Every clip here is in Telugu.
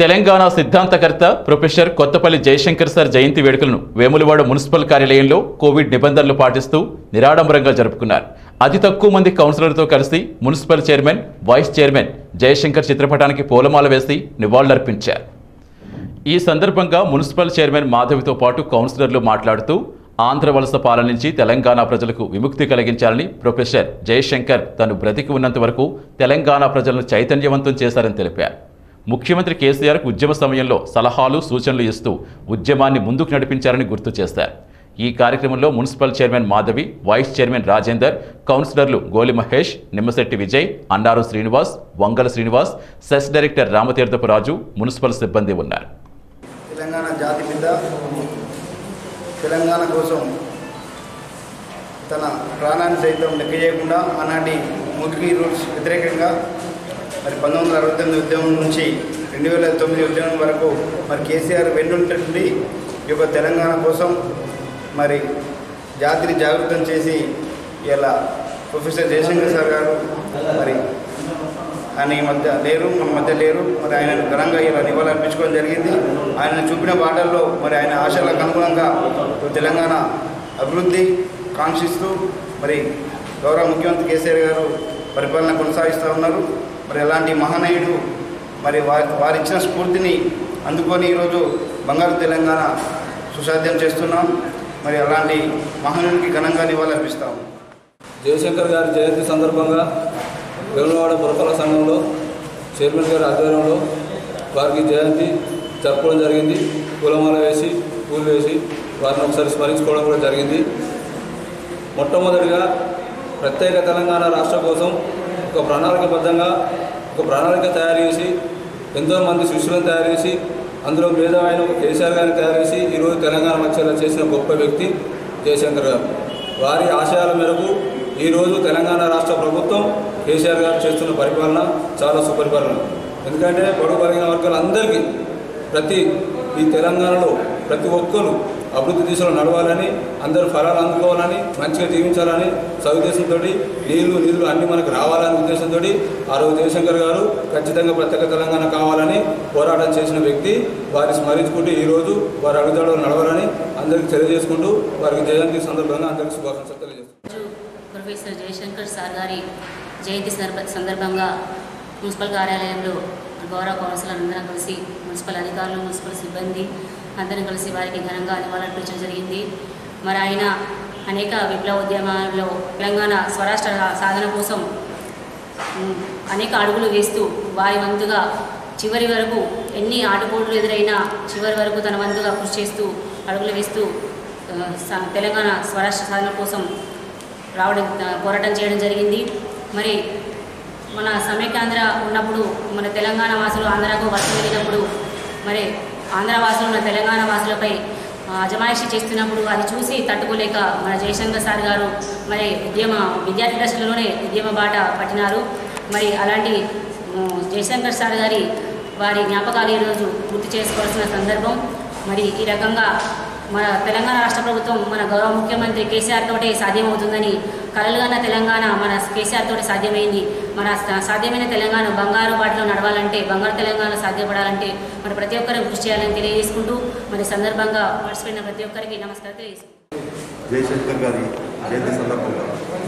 తెలంగాణ సిద్ధాంతకర్త ప్రొఫెసర్ కొత్తపల్లి జయశంకర్ సార్ జయంతి వేడుకలను వేములవాడ మున్సిపల్ కార్యాలయంలో కోవిడ్ నిబంధనలు పాటిస్తూ నిరాడంబరంగా జరుపుకున్నారు అతి తక్కువ మంది కౌన్సిలర్తో కలిసి municipal chairman vice chairman Jayashankar చిత్రపటానికి పూలమాల వేసి నివాళులర్పించారు ఈ సందర్భంగా మున్సిపల్ చైర్మన్ మాధవితో పాటు కౌన్సిలర్లు మాట్లాడుతూ ఆంధ్ర వలస పాలన నుంచి తెలంగాణ ప్రజలకు విముక్తి కలిగించాలని ప్రొఫెసర్ జయశంకర్ తను బ్రతికి ఉన్నంత వరకు తెలంగాణ ప్రజలను చైతన్యవంతం చేశారని తెలిపారు ముఖ్యమంత్రి కేసీఆర్కు ఉద్యమ సమయంలో సలహాలు సూచనలు ఇస్తూ ఉద్యమాన్ని ముందుకు నడిపించారని గుర్తు చేశారు ఈ కార్యక్రమంలో municipal chairman Madhavi vice chairman Rajender కౌన్సిలర్లు Goli Mahesh Nimmashetty Vijay Annaram Srinivas Vangala Srinivas CESS director Ramatheerthapu Raju municipal సిబ్బంది ఉన్నారు తెలంగాణ జాతి బిడ్డ తెలంగాణ కోసం తన ప్రాణాన్ని సైతం లెక్క చేయకుండా ఆనాటి మురికి రూల్స్ వ్యతిరేకంగా మరి పంతొమ్మిది వందల అరవై తొమ్మిది ఉద్యమం నుంచి రెండు వేల తొమ్మిది ఉద్యమం వరకు మరి కేసీఆర్ వెన్నుంటుండి ఈ యొక్క తెలంగాణ కోసం మరి జాతిని జాగృతం చేసి ఇలా ప్రొఫెసర్ జయశంకర్ సార్ గారు మరి ఆయన ఈ మధ్య లేరు మన మధ్య లేరు మరి ఆయన ఘనంగా ఇలా నివాళులు అర్పించుకోవడం జరిగింది ఆయన చూపిన బాటల్లో మరి ఆయన ఆశలకు అనుగుణంగా తెలంగాణ అభివృద్ధి కాంక్షిస్తూ మరి గౌరవ ముఖ్యమంత్రి కేసీఆర్ గారు పరిపాలన కొనసాగిస్తూ ఉన్నారు మరి అలాంటి మహనీయుడు మరి వారి వారు ఇచ్చిన స్ఫూర్తిని అందుకొని ఈరోజు బంగారు తెలంగాణ సుసాధ్యం చేస్తున్నాం మరి అలాంటి మహనీయుడికి ఘనంగా నివాళులు అర్పిస్తాం జయశంకర్ గారి జయంతి సందర్భంగా వేములవాడ పురపాలక సంఘంలో చైర్మన్ గారి ఆధ్వర్యంలో వారికి జయంతి జరుపుకోవడం జరిగింది పూలమాల వేసి పూలు వేసి వారిని ఒకసారి స్మరించుకోవడం కూడా జరిగింది మొట్టమొదటిగా ప్రత్యేక తెలంగాణ రాష్ట్రం కోసం ఒక ప్రణాళికబద్ధంగా ఒక ప్రణాళిక తయారు చేసి ఎంతోమంది శిష్యులను తయారు చేసి అందులో మేధావైన ఒక కేసీఆర్ గారిని తయారు చేసి ఈరోజు తెలంగాణ వచ్చేలా చేసిన గొప్ప వ్యక్తి జయశంకర్ గారు వారి ఆశయాల మేరకు ఈరోజు తెలంగాణ రాష్ట్ర ప్రభుత్వం కేసీఆర్ గారు చేస్తున్న పరిపాలన చాలా సుపరిపాలన ఎందుకంటే బడుగు బలిగిన వర్గాలందరికీ ప్రతి ఈ తెలంగాణలో ప్రతి ఒక్కరు అభివృద్ధి దిశలో నడవాలని అందరూ ఫలాలు అందుకోవాలని మంచిగా జీవించాలని సదుద్దేశంతో నీళ్లు నిధులు అన్ని మనకు రావాలనే ఉద్దేశంతో ఆ రోజు జయశంకర్ గారు ఖచ్చితంగా ప్రత్యేక తెలంగాణ కావాలని పోరాటం చేసిన వ్యక్తి వారిని స్మరించుకుంటూ ఈరోజు వారి అడుగుదడలు నడవాలని అందరికీ తెలియజేసుకుంటూ వారికి జయంతి సందర్భంగా అందరికీ శుభాకాంక్షలు తెలియజేస్తున్నాను రోజు ప్రొఫెసర్ జయశంకర్ సార్ గారి జయంతి సందర్భ- సందర్భంగా మున్సిపల్ కార్యాలయంలో గౌరవ కౌన్సిలర్ అందరం కలిసి మున్సిపల్ అధికారులు మున్సిపల్ సిబ్బంది అందరం కలిసి వారికి ఘనంగా నివాళులర్పించడం జరిగింది మరి ఆయన అనేక విప్లవ ఉద్యమాల్లో తెలంగాణ స్వరాష్ట్ర సాధన కోసం ఉమ్, అనేక అడుగులు వేస్తూ వారి వంతుగా చివరి వరకు ఎన్ని ఆటుపోట్లు ఎదురైనా చివరి వరకు తన వంతుగా కృషి చేస్తూ అడుగులు వేస్తూ ఆ, స- తెలంగాణ స్వరాష్ట్ర సాధన కోసం రావడం ఆ, పోరాటం చేయడం జరిగింది మరి మన సమైక్యాంధ్ర ఉన్నప్పుడు మన తెలంగాణ వాసులు ఆంధ్రాకు వలస వెళ్ళినప్పుడు మరి ఆంధ్ర వాసులు మన తెలంగాణ వాసులపై ఆ, అజమాయిషీ చేస్తున్నప్పుడు అది చూసి తట్టుకోలేక మన జయశంకర్ సార్ గారు మరి ఉద్యమ విద్యార్థి దశలోనే ఉద్యమ బాట పట్టినారు మరి అలాంటి ఉమ్, జయశంకర్ సార్ గారి వారి జ్ఞాపకాలు ఈరోజు గుర్తు చేసుకోవాల్సిన సందర్భం మరి ఈ రకంగా మన తెలంగాణ రాష్ట్ర ప్రభుత్వం మన గౌరవ ముఖ్యమంత్రి కేసీఆర్ తోటే సాధ్యమవుతుందని కలలుగన్న తెలంగాణ మన కేసీఆర్ తోటి సాధ్యమైంది మన సా- సాధ్యమైన తెలంగాణ బంగారు బాటలో నడవాలంటే బంగారు తెలంగాణ సాధ్యపడాలంటే మరి ప్రతి ఒక్కరూ కృషి చేయాలని తెలియజేసుకుంటూ మరి సందర్భంగా పార్టిసిపేట్ అయిన ప్రతి ఒక్కరికి నమస్కారం తెలియజేసుకుంటాం జయశంకర్ గారి జయంతి సందర్భంగా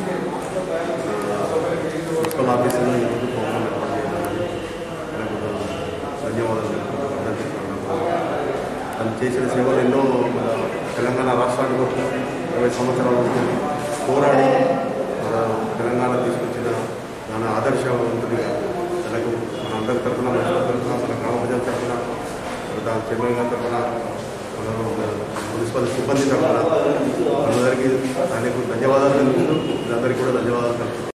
ఆ, మున్సిపల్ ఆఫీసులో ఈరోజు ప్రోగ్రాం ఏర్పాటు చేయడానికి ఆయనకు ధన్యవాదాలు తెలుపుకుంటున్నాను. తను చేసిన సేవలు ఎన్నో మన తెలంగాణ రాష్ట్రానికి ఒక ఇరవై సంవత్సరాల నుంచి పోరాడి మన తెలంగాణ తీసుకొచ్చిన మన ఆదర్శవంతుడిగా తనకు మన అందరి తరఫున మున్సిపల్ తరఫున మన గ్రామ ప్రజల తరఫున దాని చైర్మన్ గారి తరఫున మన మున్సిపల్ సిబ్బంది తరఫున అందరికీ ఆయనకు ధన్యవాదాలు తెలుపుతూ అందరికీ కూడా ధన్యవాదాలు తెలుపుతున్నాను